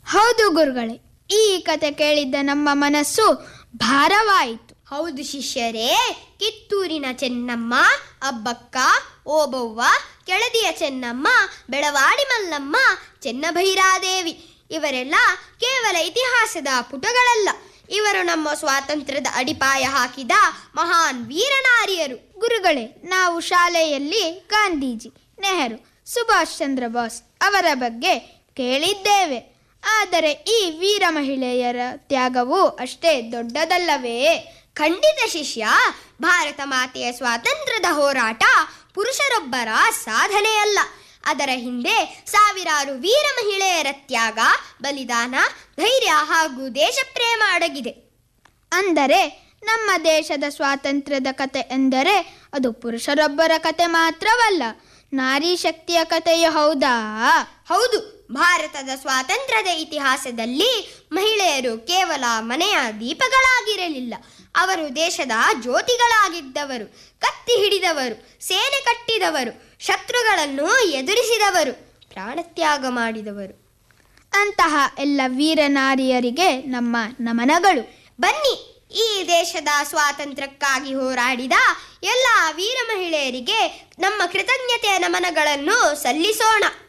ಹೌದು ಗುರುಗಳೇ ಈ ಕತೆ ಕೇಳಿದ್ದ ನಮ್ಮ ಮನಸ್ಸು ಭಾರವಾಯಿತು ಹೌದು ಶಿಷ್ಯರೇ ಕಿತ್ತೂರಿನ ಚೆನ್ನಮ್ಮ ಅಬ್ಬಕ್ಕ ಓಬವ್ವ ಕೆಳದಿಯ ಚೆನ್ನಮ್ಮ ಬೆಳವಾಡಿ ಮಲ್ಲಮ್ಮ ಚೆನ್ನಭೈರಾದೇವಿ ಇವರೆಲ್ಲ ಕೇವಲ ಇತಿಹಾಸದ ಪುಟಗಳಲ್ಲ ಇವರು ನಮ್ಮ ಸ್ವಾತಂತ್ರ್ಯದ ಅಡಿಪಾಯ ಹಾಕಿದ ಮಹಾನ್ ವೀರನಾರಿಯರು ಗುರುಗಳೇ ನಾವು ಶಾಲೆಯಲ್ಲಿ ಗಾಂಧೀಜಿ ನೆಹರು ಸುಭಾಷ್ ಚಂದ್ರ ಬೋಸ್ ಅವರ ಬಗ್ಗೆ ಕೇಳಿದ್ದೇವೆ ಆದರೆ ಈ ವೀರ ಮಹಿಳೆಯರ ತ್ಯಾಗವು ಅಷ್ಟೇ ದೊಡ್ಡದಲ್ಲವೇ ಖಂಡಿತ ಶಿಷ್ಯ ಭಾರತ ಮಾತೆಯ ಸ್ವಾತಂತ್ರ್ಯದ ಹೋರಾಟ ಪುರುಷರೊಬ್ಬರ ಸಾಧನೆಯಲ್ಲ ಅದರ ಹಿಂದೆ ಸಾವಿರಾರು ವೀರ ಮಹಿಳೆಯರ ತ್ಯಾಗ ಬಲಿದಾನ ಧೈರ್ಯ ಹಾಗೂ ದೇಶಪ್ರೇಮ ಅಡಗಿದೆ ಅಂದರೆ ನಮ್ಮ ದೇಶದ ಸ್ವಾತಂತ್ರ್ಯದ ಕತೆ ಎಂದರೆ ಅದು ಪುರುಷರೊಬ್ಬರ ಕತೆ ಮಾತ್ರವಲ್ಲ ನಾರಿ ಶಕ್ತಿಯ ಕಥೆಯೂ ಹೌದಾ ಹೌದು ಭಾರತದ ಸ್ವಾತಂತ್ರ್ಯದ ಇತಿಹಾಸದಲ್ಲಿ ಮಹಿಳೆಯರು ಕೇವಲ ಮನೆಯ ದೀಪಗಳಾಗಿರಲಿಲ್ಲ ಅವರು ದೇಶದ ಜ್ಯೋತಿಗಳಾಗಿದ್ದವರು ಕತ್ತಿ ಹಿಡಿದವರು ಸೇನೆ ಕಟ್ಟಿದವರು ಶತ್ರುಗಳನ್ನು ಎದುರಿಸಿದವರು ಪ್ರಾಣತ್ಯಾಗ ಮಾಡಿದವರು ಅಂತಹ ಎಲ್ಲ ವೀರ ನಾರಿಯರಿಗೆ ನಮ್ಮ ನಮನಗಳು ಬನ್ನಿ ಈ ದೇಶದ ಸ್ವಾತಂತ್ರ್ಯಕ್ಕಾಗಿ ಹೋರಾಡಿದ ಎಲ್ಲ ವೀರ ಮಹಿಳೆಯರಿಗೆ ನಮ್ಮ ಕೃತಜ್ಞತೆಯ ನಮನಗಳನ್ನು ಸಲ್ಲಿಸೋಣ